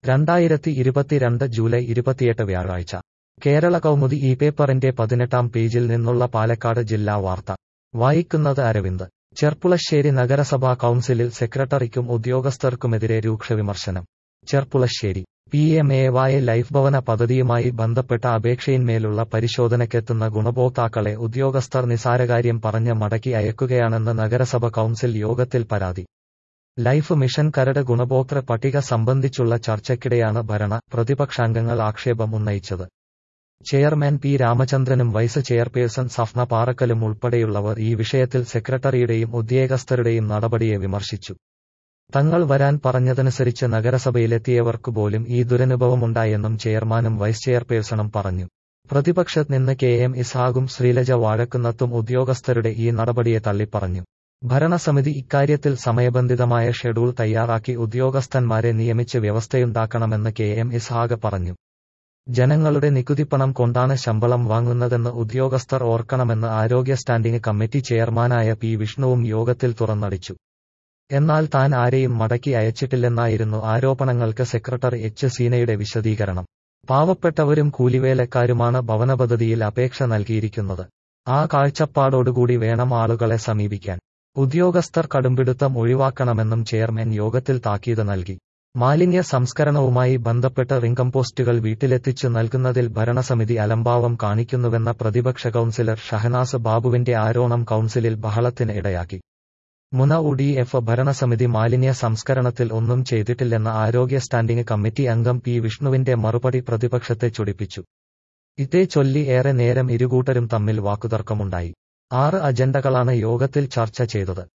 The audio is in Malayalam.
രണ്ടായിരത്തി ഇരുപത്തിരണ്ട് ജൂലൈ ഇരുപത്തിയെട്ട് വ്യാഴാഴ്ച കേരള കൗമുദി ഈ പേപ്പറിന്റെ പതിനെട്ടാം പേജിൽ നിന്നുള്ള പാലക്കാട് ജില്ലാ വാർത്ത വായിക്കുന്നത് അരവിന്ദ് ചെർപ്പുളശ്ശേരി നഗരസഭാ കൗൺസിലിൽ സെക്രട്ടറിക്കും ഉദ്യോഗസ്ഥർക്കുമെതിരെ രൂക്ഷ വിമർശനം Cherpulassery P M A Y life ഭവന പദ്ധതിയുമായി ബന്ധപ്പെട്ട അപേക്ഷയിന്മേലുള്ള പരിശോധനയ്ക്കെത്തുന്ന ഗുണഭോക്താക്കളെ ഉദ്യോഗസ്ഥർ നിസാരകാര്യം പറഞ്ഞ് മടക്കി അയക്കുകയാണെന്ന് നഗരസഭ കൗൺസിൽ യോഗത്തിൽ പരാതി ലൈഫ് മിഷൻ കരട് ഗുണഭോക്തൃ പട്ടിക സംബന്ധിച്ചുള്ള ചർച്ചയ്ക്കിടെയാണ് ഭരണ പ്രതിപക്ഷാംഗങ്ങൾ ആക്ഷേപം ഉന്നയിച്ചത് ചെയർമാൻ പി രാമചന്ദ്രനും വൈസ് ചെയർപേഴ്സൺ സഫ്ന പാറക്കലും ഉൾപ്പെടെയുള്ളവർ ഈ വിഷയത്തിൽ സെക്രട്ടറിയുടെയും ഉദ്യോഗസ്ഥരുടെയും നടപടിയെ വിമർശിച്ചു തങ്ങൾ വരാൻ പറഞ്ഞതനുസരിച്ച് നഗരസഭയിലെത്തിയവർക്കു പോലും ഈ ദുരനുഭവമുണ്ടായെന്നും ചെയർമാനും വൈസ് ചെയർപേഴ്സണും പറഞ്ഞു പ്രതിപക്ഷത്ത് നിന്ന് കെ എം ഇസ്ഹാഖും ശ്രീലജ വാഴക്കുന്നത്തും ഉദ്യോഗസ്ഥരുടെ ഈ നടപടിയെ തള്ളിപ്പറഞ്ഞു ഭരണസമിതി ഇക്കാര്യത്തിൽ സമയബന്ധിതമായ ഷെഡ്യൂൾ തയ്യാറാക്കി ഉദ്യോഗസ്ഥന്മാരെ നിയമിച്ച് വ്യവസ്ഥയുണ്ടാക്കണമെന്ന് കെ എം ഇസ്ഹാഖ് പറഞ്ഞു ജനങ്ങളുടെ നികുതിപ്പണം കൊണ്ടാണ് ശമ്പളം വാങ്ങുന്നതെന്ന് ഉദ്യോഗസ്ഥർ ഓർക്കണമെന്ന് ആരോഗ്യ സ്റ്റാൻഡിംഗ് കമ്മിറ്റി ചെയർമാനായ പി വിഷ്ണുവും യോഗത്തിൽ തുറന്നടിച്ചു എന്നാൽ താൻ ആരെയും മടക്കി അയച്ചിട്ടില്ലെന്നായിരുന്നു ആരോപണങ്ങൾക്ക് സെക്രട്ടറി എച്ച് സീനയുടെ വിശദീകരണം പാവപ്പെട്ടവരും കൂലിവേലക്കാരുമാണ് ഭവന പദ്ധതിയിൽ അപേക്ഷ നൽകിയിരിക്കുന്നത് ആ കാഴ്ചപ്പാടോടുകൂടി വേണം ആളുകളെ സമീപിക്കാൻ ഉദ്യോഗസ്ഥർ കടുംപിടുത്തം ഒഴിവാക്കണമെന്നും ചെയർമാൻ യോഗത്തിൽ താക്കീത് നൽകി മാലിന്യ സംസ്കരണവുമായി ബന്ധപ്പെട്ട് റിംകംപോസ്റ്റുകൾ വീട്ടിലെത്തിച്ചു നൽകുന്നതിൽ ഭരണസമിതി അലംഭാവം കാണിക്കുന്നുവെന്ന പ്രതിപക്ഷ കൌൺസിലർ ഷഹനാസ് ബാബുവിന്റെ ആരോപണം കൌൺസിലിൽ ബഹളത്തിന് ഇടയാക്കി മുന ഉ ഡി എഫ് ഭരണസമിതി മാലിന്യ സംസ്കരണത്തിൽ ഒന്നും ചെയ്തിട്ടില്ലെന്ന ആരോഗ്യ സ്റ്റാൻഡിംഗ് കമ്മിറ്റി അംഗം പി വിഷ്ണുവിന്റെ മറുപടി പ്രതിപക്ഷത്തെ ചൊടിപ്പിച്ചു ഇതേ ചൊല്ലി ഏറെ നേരം ഇരുകൂട്ടരും തമ്മിൽ വാക്കുതർക്കമുണ്ടായി ആറ് അജണ്ടകളാണ് യോഗത്തിൽ ചർച്ച ചെയ്തത്